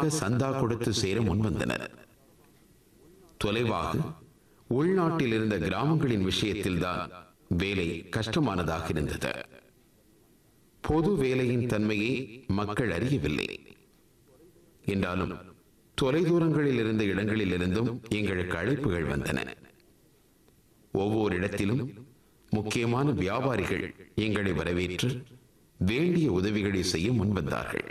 சுயமாக சந்தா கொடுத்து சேர முன்வந்தனர் தொலைவாக உள்நாட்டில் இருந்த கிராமங்களின் விஷயத்தில்தான் வேலை கஷ்டமானதாக இருந்தது பொது வேலையின் தன்மையை மக்கள் அறியவில்லை என்றாலும் தொலைதூரங்களில் இருந்த இடங்களில் இருந்தும் எங்களுக்கு அழைப்புகள் வந்தன ஒவ்வொரு இடத்திலும் முக்கியமான வியாபாரிகள் எங்களை வரவேற்று வேண்டிய உதவிகளை செய்ய முன்வந்தார்கள்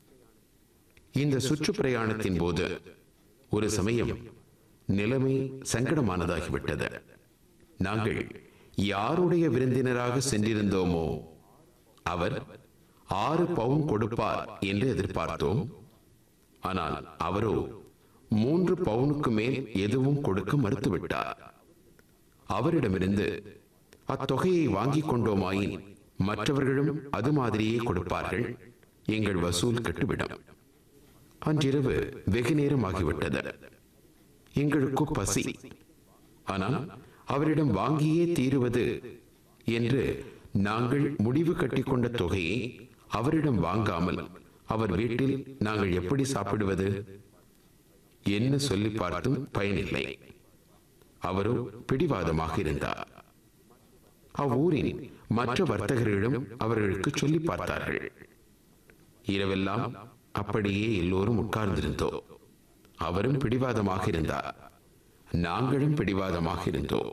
இந்த சுற்றுப்பிரயாணத்தின் போது ஒரு சமயம் நிலைமை சங்கடமானதாகிவிட்டது நாங்கள் யாருடைய விருந்தினராக சென்றிருந்தோமோ அவர் ஆறு பவுன் கொடுப்பார் என்று எதிர்பார்த்தோம் ஆனால் அவரோ மூன்று பவுனுக்கு மேல் எதுவும் கொடுக்க மறுத்துவிட்டார் அவரிடமிருந்து அத்தொகையை வாங்கிக் கொண்டோமாயின் மற்றவர்களும் அது மாதிரியே கொடுப்பார்கள் எங்கள் வசூல் கட்டுவிடும் அன்றிரவு வெகு நேரம் ஆகிவிட்டது எங்களுக்கு பசி ஆனால் அவரிடம் வாங்கியே தீருவது என்று நாங்கள் முடிவு கட்டிக்கொண்ட தொகையை அவரிடம் வாங்காமல் அவர் வீட்டில் நாங்கள் எப்படி சாப்பிடுவது என்ன சொல்லி பார்த்தும் பயனில்லை அவரோ பிடிவாதமாக இருந்தார் அவ்வூரின் மற்ற வர்த்தகர்களிடம் அவர்களுக்கு சொல்லி பார்த்தார்கள் இரவெல்லாம் அப்படியே எல்லோரும் உட்கார்ந்திருந்தோம் அவரும் பிடிவாதமாக இருந்தார் நாங்களும் பிடிவாதமாக இருந்தோம்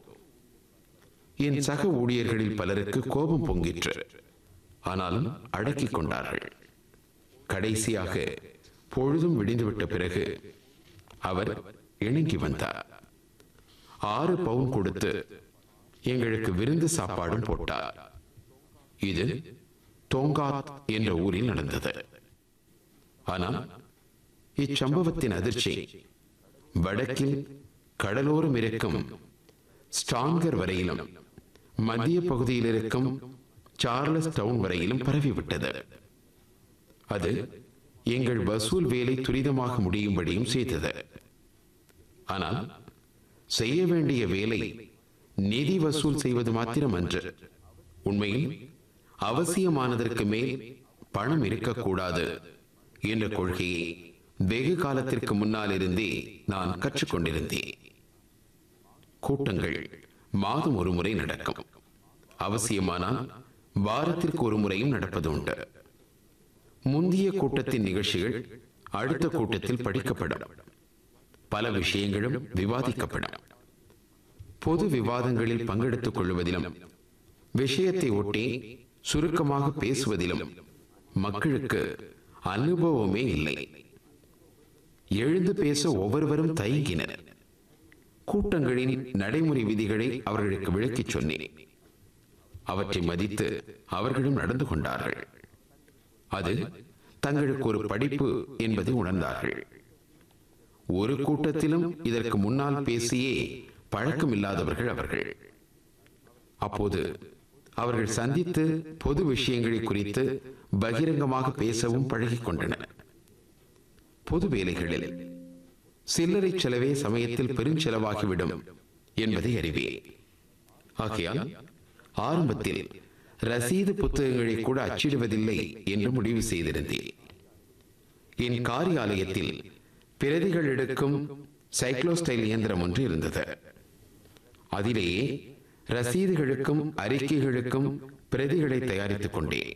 என் சக ஊழியர்களில் பலருக்கு கோபம் பொங்கிற்று ஆனாலும் அடக்கிக் கொண்டார்கள் கடைசியாக பொழுதும் விடிந்துவிட்ட பிறகு அவர் இணங்கி வந்தார் ஆறு பவுன் கொடுத்து எங்களுக்கு விருந்து சாப்பாடும் போட்டார் இது தோங்காத் என்ற ஊரில் நடந்தது ஆனால் இச்சம்பவத்தின் அதிர்ச்சி வடக்கில் கடலோரம் இருக்கும் ஸ்டாங்கர் வரையிலும் மத்திய பகுதியில் இருக்கும் சார்லஸ் டவுன் வரையிலும் பரவிவிட்டது அது எங்கள் வசூல் வேலை துரிதமாக முடியும்படியும் செய்தது ஆனால் செய்ய வேண்டிய வேலை நிதி வசூல் செய்வது மாத்திரமன்று உண்மையில் அவசியமானதற்கு மேல் பணம் இருக்கக்கூடாது என்ற கொள்கையை வெகு காலத்திற்கு முன்னால் இருந்தே நான் கற்றுக்கொண்டிருந்தேன் கூட்டங்கள் மாதம் ஒரு முறை நடக்கும் அவசியமானால் வாரத்திற்கு ஒரு முறையும் நடப்பது உண்டு முந்தைய கூட்டத்தின் நிகழ்ச்சிகள் அடுத்த கூட்டத்தில் படிக்கப்படும் பல விஷயங்களும் விவாதிக்கப்படும் பொது விவாதங்களில் பங்கெடுத்துக் கொள்வதிலும் விஷயத்தை ஒட்டி சுருக்கமாக பேசுவதிலும் மக்களுக்கு அனுபவமே இல்லை எழுந்து பேச ஒவ்வொருவரும் தயங்கினர் கூட்டங்களின் நடைமுறை விதிகளை அவர்களுக்கு விளக்கிச் சொன்னேன் அவற்றை மதித்து அவர்களும் நடந்து கொண்டார்கள் அது தங்களுக்கு ஒரு படிப்பு என்பதை உணர்ந்தார்கள் ஒரு கூட்டத்திலும் இதற்கு முன்னால் பேசியே பழக்கமில்லாதவர்கள் அவர்கள் அப்போது அவர்கள் சந்தித்து பொது விஷயங்களை குறித்து பகிரங்கமாக பேசவும் பழகிக் கொண்டனர் பொது வேலைகளில் சில்லறை செலவே சமயத்தில் பெருஞ்செலவாகிவிடும் என்பதை அறிவேன் ஆகையால் ஆரம்பத்தில் ரசீது புத்தகங்களை கூட அச்சிடுவதில்லை என்று முடிவு செய்திருந்தேன் என் காரியாலயத்தில் பிரதிகள் எடுக்கும் சைக்ளோஸ்டைல் இயந்திரம் ஒன்று இருந்தது அதிலேயே ரசீதுகளுக்கும் அறிக்கைகளுக்கும் பிரதிகளை தயாரித்துக் கொண்டேன்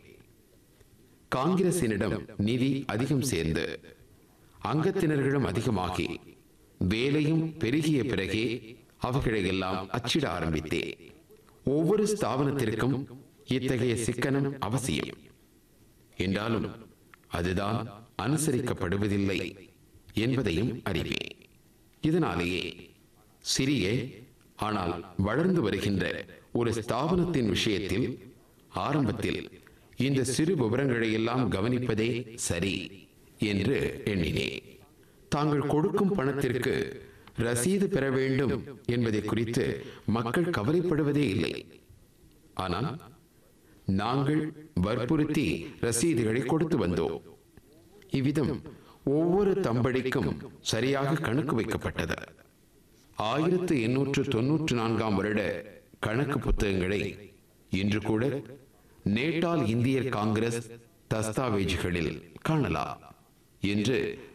காங்கிரசினிடம் நிதி அதிகம் சேர்ந்து அங்கத்தினர்களும் அதிகமாகி வேலையும் பெருகிய பிறகே அவைகளை எல்லாம் அச்சிட ஆரம்பித்தேன் ஒவ்வொரு ஸ்தாபனத்திற்கும் இத்தகைய சிக்கனம் அவசியம் என்றாலும் அதுதான் அனுசரிக்கப்படுவதில்லை என்பதையும் அறிவேன் இதனாலேயே சிறிய ஆனால் வளர்ந்து வருகின்ற ஒரு ஸ்தாபனத்தின் விஷயத்தில் ஆரம்பத்தில் இந்த சிறு விவரங்களை எல்லாம் கவனிப்பதே சரி என்று எண்ணினேன் தாங்கள் கொடுக்கும் பணத்திற்கு ரசீது பெற வேண்டும் என்பதை குறித்து மக்கள் கவலைப்படுவதே இல்லை ஆனால் நாங்கள் வற்புறுத்தி ரசீதுகளை கொடுத்து வந்தோம் இவ்விதம் ஒவ்வொரு தம்படிக்கும் சரியாக கணக்கு வைக்கப்பட்டது ஆயிரத்து எண்ணூற்று தொன்னூற்று நான்காம் வருட கணக்கு புத்தகங்களை இன்று கூட நேட்டால் இந்தியர் காங்கிரஸ் தஸ்தாவேஜுகளில் காணலாம் என்று